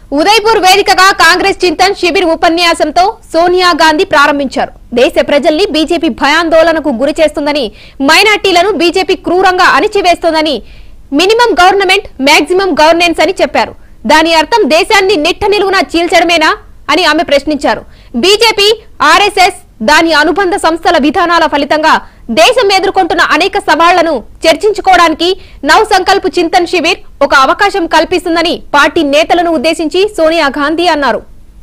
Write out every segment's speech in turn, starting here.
ఉదయపూర్ వేదికగా కాంగ్రెస్ చింతన్ శిబిర్ ఉపన్యాసంతో సోనియా గాంధీ ప్రారంభించారు దేశ ప్రజల్ని బీజేపీ భయాందోళనకు గురి చేస్తుందని మైనార్టీలను బీజేపీ క్రూరంగా అణిచివేస్తోందని మినిమం గవర్నమెంట్ మాక్సిమం గవర్నెన్స్ అని చెప్పారు దాని అర్థం దేశాన్ని నిట్ట నిలువున చీల్చడమేనా అని ఆమె ప్రశ్నించారు బీజేపీ ఆర్ఎస్ఎస్ దాని అనుబంధ సంస్థల విధానాల ఫలితంగా దేశం ఎదుర్కొంటున్న అనేక సవాళ్లను చర్చించుకోవడానికి నవ్ సంకల్ప్ చింతన్ శిబిర్ ఒక అవకాశం కల్పిస్తుందని పార్టీ నేతలను ఉద్దేశించి సోనియా గాంధీ అన్నారు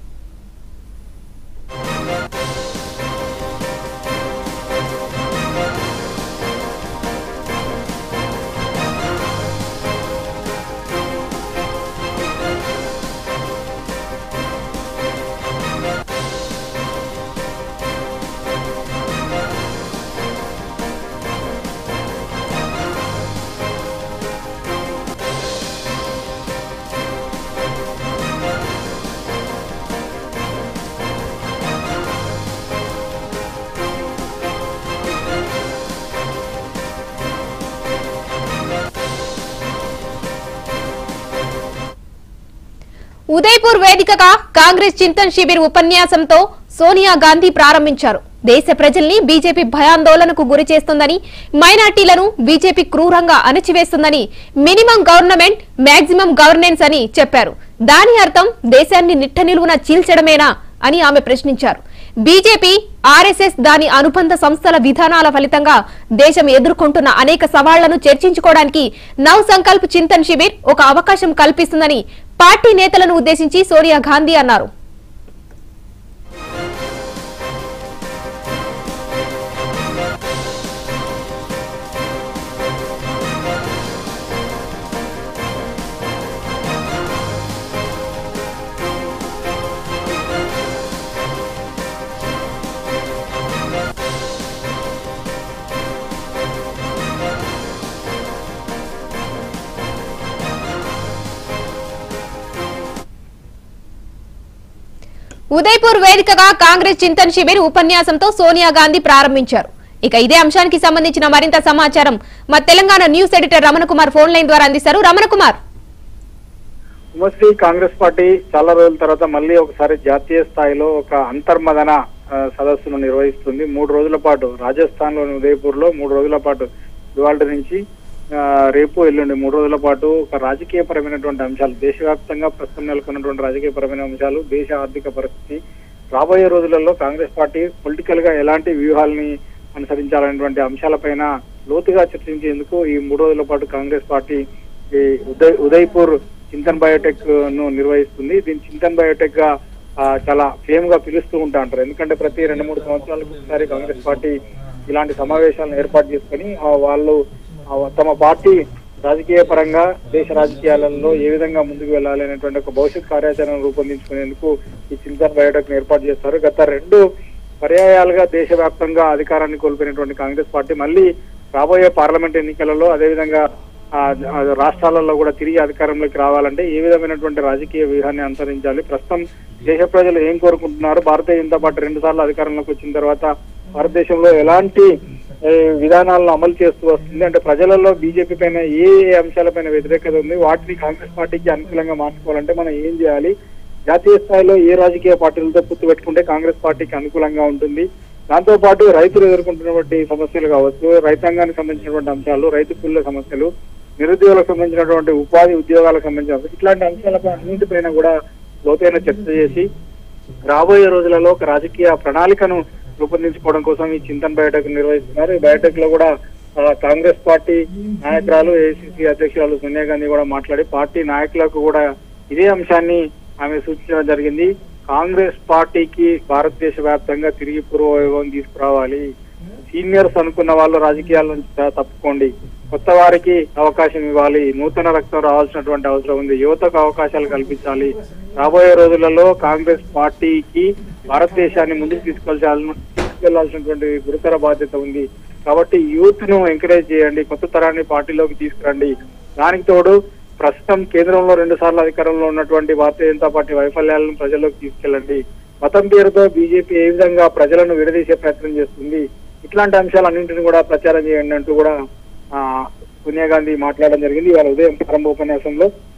ఉదయపూర్ వేదికగా కాంగ్రెస్ చింతన్ శిబిర్ ఉపన్యాసంతో సోనియా గాంధీ ప్రారంభించారు దేశ ప్రజల్ని బీజేపీ భయాందోళనకు గురి చేస్తుందని మైనార్టీలను బీజేపీ క్రూరంగా అణచివేస్తుందని మినిమం గవర్నమెంట్ మాక్సిమం గవర్నెన్స్ అని చెప్పారు దాని అర్థం దేశాన్ని నిట్ట నిలువున చీల్చడమేనా అని ఆమె ప్రశ్నించారు బీజేపీ ఆర్ఎస్ఎస్ దాని అనుబంధ సంస్థల విధానాల ఫలితంగా దేశం ఎదుర్కొంటున్న అనేక సవాళ్లను చర్చించుకోవడానికి నవ్ సంకల్ప్ చింతన్ శిబిర్ ఒక అవకాశం కల్పిస్తుందని పార్టీ నేతలను ఉద్దేశించి సోనియా గాంధీ అన్నారు ఉదయపూర్ వేదికగా కాంగ్రెస్ చింతన్ శిబిర్ ఉపన్యాసంతో సోనియా గాంధీ ప్రారంభించారు ఇక ఇదే అంశానికి సంబంధించిన మరింత సమాచారం మా Telangana news editor Ramana Kumar phone line ద్వారా అందిస్తారు రమణ కుమార్ ఉమశ్రీ కాంగ్రెస్ పార్టీ చాలా రోజుల తర్వాత మళ్ళీ ఒకసారి జాతీయ స్థాయిలో ఒక అంతర్మదన ఆ, సదస్సును నిర్వహిస్తుంది మూడు రోజుల పాటు రాజస్థాన్ లోని ఉదయపూర్ లో మూడు రోజుల పాటు ఇవాళ నుంచి ఆ, రేపు ఎల్లుండి మూడు రోజుల పాటు ఒక రాజకీయపరమైనటువంటి అంశాలు దేశవ్యాప్తంగా ప్రస్తుతం నెలకొన్నటువంటి రాజకీయపరమైన అంశాలు దేశ ఆర్థిక పరిస్థితి రాబోయే రోజులలో కాంగ్రెస్ పార్టీ పొలిటికల్ గా ఎలాంటి వ్యూహాల్ని అనుసరించాలనేటువంటి అంశాలపైన లోతుగా చర్చించేందుకు ఈ మూడు రోజుల పాటు కాంగ్రెస్ పార్టీ ఈ ఉదయ్ ఉదయ్పూర్ చింతన్ బయోటెక్ ను నిర్వహిస్తుంది దీన్ని చింతన్ బయోటెక్ గా ఆ, చాలా ఫేమ్ గా పిలుస్తూ ఉంటా అంటారు ఎందుకంటే ప్రతి రెండు మూడు సంవత్సరాలకు ఒకసారి కాంగ్రెస్ పార్టీ ఇలాంటి సమావేశాలను ఏర్పాటు చేసుకొని ఆ, వాళ్ళు ఆ, తమ పార్టీ రాజకీయ పరంగా దేశ రాజకీయాలలో ఏ విధంగా ముందుకు వెళ్ళాలి అనేటువంటి ఒక భవిష్యత్ కార్యాచరణ రూపొందించుకునేందుకు ఈ చింతన్ బయోటెక్ ను ఏర్పాటు చేస్తారు గత రెండు పర్యాయాలుగా దేశవ్యాప్తంగా అధికారాన్ని కోల్పోయినటువంటి కాంగ్రెస్ పార్టీ మళ్ళీ రాబోయే పార్లమెంట్ ఎన్నికలలో అదేవిధంగా ఆ, ఆ, రాష్ట్రాలలో కూడా తిరిగి అధికారంలోకి రావాలంటే ఏ విధమైనటువంటి రాజకీయ వ్యూహాన్ని అనుసరించాలి ప్రస్తుతం దేశ ప్రజలు ఏం కోరుకుంటున్నారు భారతీయ జనతా పార్టీ రెండు సార్లు అధికారంలోకి వచ్చిన తర్వాత భారతదేశంలో ఎలాంటి ఏ, విధానాలను అమలు చేస్తూ వస్తుంది అంటే ప్రజలలో బీజేపీ పైన ఏ ఏ అంశాలపైన వ్యతిరేకత ఉంది వాటిని కాంగ్రెస్ పార్టీకి అనుకూలంగా మార్చుకోవాలంటే మనం ఏం చేయాలి జాతీయ స్థాయిలో ఏ రాజకీయ పార్టీలతో పొత్తు పెట్టుకుంటే కాంగ్రెస్ పార్టీకి అనుకూలంగా ఉంటుంది దాంతో పాటు రైతులు ఎదుర్కొంటున్నటువంటి సమస్యలు కావచ్చు రైతాంగానికి సంబంధించినటువంటి అంశాలు రైతు కూలీల సమస్యలు నిరుద్యోగులకు సంబంధించినటువంటి ఉపాధి ఉద్యోగాలకు సంబంధించిన అంశాలు, ఇట్లాంటి అంశాలపై అన్నింటిపైన కూడా లోతైన చర్చ చేసి రాబోయే రోజులలో ఒక రాజకీయ ప్రణాళికను రూపొందించుకోవడం కోసం ఈ చింతన్ బయోటెక్ నిర్వహిస్తున్నారు ఈ బయోటెక్ లో కూడా ఆ, కాంగ్రెస్ పార్టీ నాయకురాలు ఏసీసీ అధ్యక్షురాలు సోనియా గాంధీ కూడా మాట్లాడి పార్టీ నాయకులకు కూడా ఇదే అంశాన్ని ఆమె సూచించడం జరిగింది కాంగ్రెస్ పార్టీకి భారతదేశ వ్యాప్తంగా తిరిగి పూర్వవైభవం తీసుకురావాలి సీనియర్స్ అనుకున్న వాళ్ళు రాజకీయాల నుంచి త- తప్పుకోండి కొత్త వారికి అవకాశం ఇవ్వాలి నూతన రక్తం రావాల్సినటువంటి అవసరం ఉంది యువతకు అవకాశాలు కల్పించాలి రాబోయే రోజులలో కాంగ్రెస్ పార్టీకి భారతదేశాన్ని ముందుకు తీసుకెళ్లాల్సిన తీసుకెళ్లాల్సినటువంటి గురుతర బాధ్యత ఉంది కాబట్టి యూత్ ను ఎంకరేజ్ చేయండి కొత్త తరాన్ని పార్టీలోకి తీసుకురండి దానికి తోడు ప్రస్తుతం కేంద్రంలో రెండు సార్లు అధికారంలో ఉన్నటువంటి భారతీయ జనతా పార్టీ వైఫల్యాలను ప్రజల్లోకి తీసుకెళ్ళండి మతం పేరుతో బీజేపీ ఏ విధంగా ప్రజలను విడదీసే ప్రయత్నం చేస్తుంది ఇట్లాంటి అంశాలన్నింటినీ కూడా ప్రచారం చేయండి అంటూ కూడా ఆ, సోనియా గాంధీ మాట్లాడడం జరిగింది ఇవాళ ఉదయం ప్రారంభ ఉపన్యాసంలో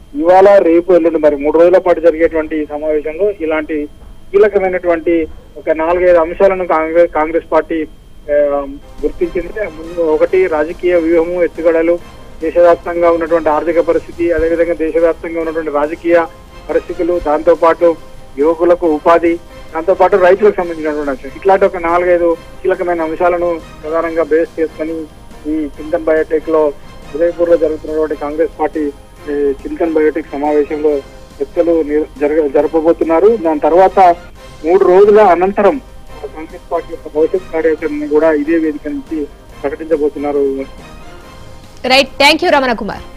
ఇవాళ రేపు ఎల్లుండి మరి మూడు రోజుల పాటు జరిగేటువంటి ఈ సమావేశంలో ఇలాంటి కీలకమైనటువంటి ఒక నాలుగైదు అంశాలను కాంగ్రెస్ కాంగ్రెస్ పార్టీ ఆ, గుర్తించింది ముందు ఒకటి రాజకీయ వ్యూహము ఎత్తుగడలు దేశవ్యాప్తంగా ఉన్నటువంటి ఆర్థిక పరిస్థితి అదేవిధంగా దేశవ్యాప్తంగా ఉన్నటువంటి రాజకీయ పరిస్థితులు దాంతో పాటు యువకులకు ఉపాధి దాంతో పాటు రైతులకు సంబంధించినటువంటి అంశం ఇట్లాంటి ఒక నాలుగైదు కీలకమైన అంశాలను ప్రధానంగా బేస్ చేసుకొని ఈ చింతన్ బయోటెక్ లో ఉదయపూర్ లో జరుగుతున్నటువంటి కాంగ్రెస్ పార్టీ ఈ చింతన్ బయోటెక్ సమావేశంలో చర్చలు నిర్- జరగ జరపబోతున్నారు దాని తర్వాత మూడు రోజుల అనంతరం కాంగ్రెస్ పార్టీ యొక్క భవిష్యత్ కార్యాచరణను కూడా ఇదే వేదిక నుంచి ప్రకటించబోతున్నారు right thank you Ramana Kumar